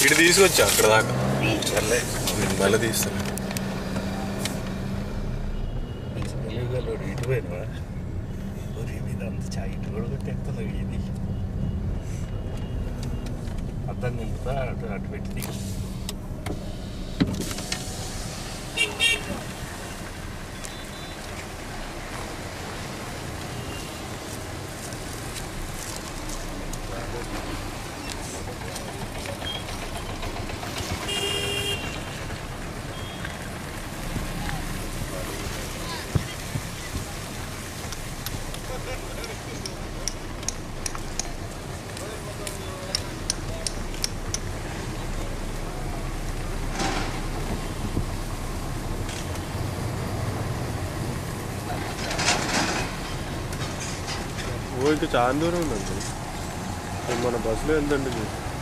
ఇటు తీసుకొచ్చా అక్కడ దాకా సర్లే నేను మళ్ళీ తీస్తాను తెలివిగలడు ఇటు పోయినవా ఒరే మీద అంత చాయ్ ఇటు కూడా కొట్టేస్తున్నావు ఇది అద్దం నింపుతా అటు అటు పెట్టి దిగు. ఓ ఇంకా చాలా దూరం ఉందండి నేను మన బస్సులో వెళ్తుంటే చూసి